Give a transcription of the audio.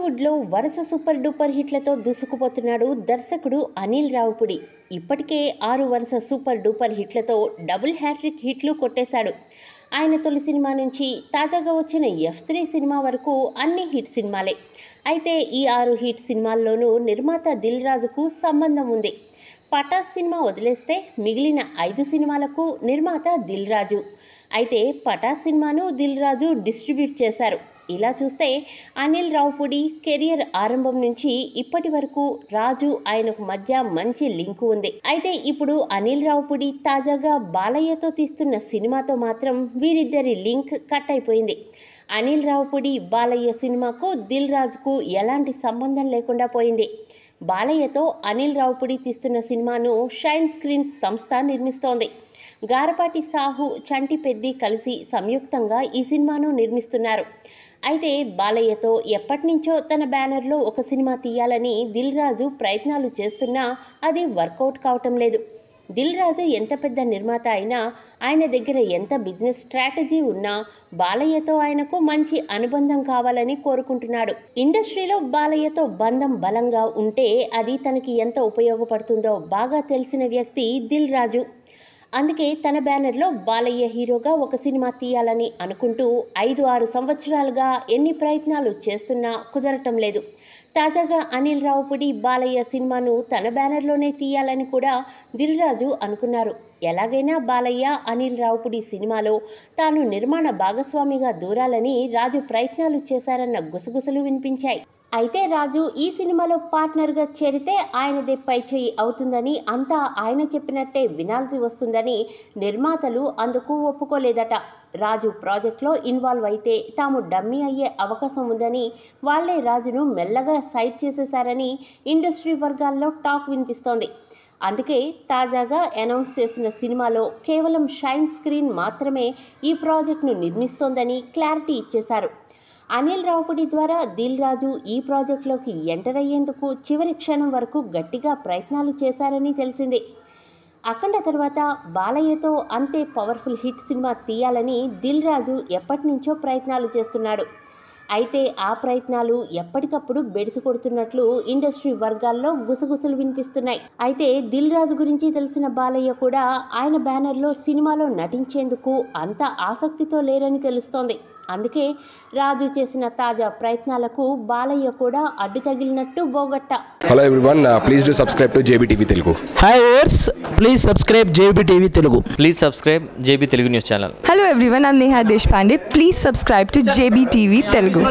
టాలీవుడ్లో వరుస super duper హిట్లతో దూసుకుపోతున్నాడు దర్శకుడు అనిల్ రావుపుడి ఇప్పటికే ఆరు వరుస సూపర్ డూపర్ హిట్లతో డబుల్ హ్యాట్రిక్ హిట్లు కొట్టేశాడు ఆయన తొలి సినిమా నుంచి తాజాగా వచ్చిన ఎఫ్ త్రీ సినిమా వరకు అన్ని హిట్ సినిమాలే అయితే ఈ ఆరు హిట్ సినిమాల్లోనూ నిర్మాత దిల్ రాజుకు సంబంధం ఉంది పటాస్ సినిమా వదిలేస్తే మిగిలిన ఐదు సినిమాలకు నిర్మాత దిల్ రాజు అయితే పటాస్ సినిమాను దిల్ రాజు డిస్ట్రిబ్యూట్ చేశారు ఇలా చూస్తే అనిల్ రావుపుడి కెరియర్ ఆరంభం నుంచి ఇప్పటి వరకు రాజు ఆయనకు మధ్య మంచి లింకు ఉంది అయితే ఇప్పుడు అనిల్ రావుపుడి తాజాగా బాలయ్యతో తీస్తున్న సినిమాతో మాత్రం వీరిద్దరి లింక్ కట్ అయిపోయింది అనిల్ రావుపుడి బాలయ్య సినిమాకు దిల్ రాజుకు ఎలాంటి సంబంధం లేకుండా పోయింది బాలయ్యతో అనిల్ రావుపుడి తీస్తున్న సినిమాను షైన్ స్క్రీన్స్ సంస్థ నిర్మిస్తోంది గారపాటి సాహు చంటి పెద్ది కలిసి సంయుక్తంగా ఈ సినిమాను నిర్మిస్తున్నారు అయితే బాలయ్యతో ఎప్పటి నుంచో తన బ్యానర్లో ఒక సినిమా తీయాలని దిల్ రాజు ప్రయత్నాలు చేస్తున్నా అది వర్కౌట్ కావటం లేదు దిల్ రాజు ఎంత పెద్ద నిర్మాత అయినా ఆయన దగ్గర ఎంత బిజినెస్ స్ట్రాటజీ ఉన్నా బాలయ్యతో ఆయనకు మంచి అనుబంధం కావాలని కోరుకుంటున్నాడు ఇండస్ట్రీలో బాలయ్యతో బంధం బలంగా ఉంటే అది తనకి ఎంత ఉపయోగపడుతుందో బాగా తెలిసిన వ్యక్తి దిల్ రాజు అందుకే తన బ్యానర్లో బాలయ్య హీరోగా ఒక సినిమా తీయాలని అనుకుంటూ ఐదు ఆరు సంవత్సరాలుగా ఎన్ని ప్రయత్నాలు చేస్తున్నా కుదరటం లేదు తాజాగా అనిల్ రావుపుడి బాలయ్య సినిమాను తన బ్యానర్లోనే తీయాలని కూడా దిల్ రాజు అనుకున్నారు ఎలాగైనా బాలయ్య అనిల్ రావుపుడి సినిమాలో తాను నిర్మాణ భాగస్వామిగా దూరాలని రాజు ప్రయత్నాలు చేశారన్న గుసగుసలు వినిపించాయి అయితే రాజు ఈ సినిమాలో పార్ట్నర్గా చేరితే ఆయనదే పై చేయి అవుతుందని అంతా ఆయన చెప్పినట్టే వినాల్సి వస్తుందని నిర్మాతలు అందుకు ఒప్పుకోలేదట రాజు ప్రాజెక్ట్లో ఇన్వాల్వ్ అయితే తాము డమ్మీ అయ్యే అవకాశం ఉందని వాళ్లే రాజును మెల్లగా సైడ్ చేసేశారని ఇండస్ట్రీ వర్గాల్లో టాక్ వినిపిస్తోంది అందుకే తాజాగా అనౌన్స్ చేసిన సినిమాలో కేవలం షైన్ స్క్రీన్ మాత్రమే ఈ ప్రాజెక్టును నిర్మిస్తోందని క్లారిటీ ఇచ్చేశారు అనిల్ రావుపుడి ద్వారా దిల్ రాజు ఈ ప్రాజెక్టులోకి ఎంటర్ అయ్యేందుకు చివరి క్షణం వరకు గట్టిగా ప్రయత్నాలు చేశారని తెలిసింది అఖండ తర్వాత బాలయ్యతో అంతే పవర్ఫుల్ హిట్ సినిమా తీయాలని దిల్ రాజు ఎప్పటి నుంచో ప్రయత్నాలు చేస్తున్నాడు అయితే ఆ ప్రయత్నాలు ఎప్పటికప్పుడు బెడిసి కొడుతున్నట్లు ఇండస్ట్రీ వర్గాల్లో గుసగుసలు వినిపిస్తున్నాయి అయితే దిల్ రాజు గురించి తెలిసిన బాలయ్య కూడా ఆయన బ్యానర్లో సినిమాలో నటించేందుకు అంత ఆసక్తితో లేరని తెలుస్తోంది అందుకే రాజు చేసిన తాజా ప్రయత్నాలకు బాలయ్య కూడా అడ్డు తగిలినట్టు బోగట్ట hello everyone please do subscribe to JB TV Telugu hi ours please subscribe JB TV Telugu please subscribe JB Telugu news channel Hello everyone, I'm Neha Deshpande. Please subscribe to JBTV Telugu.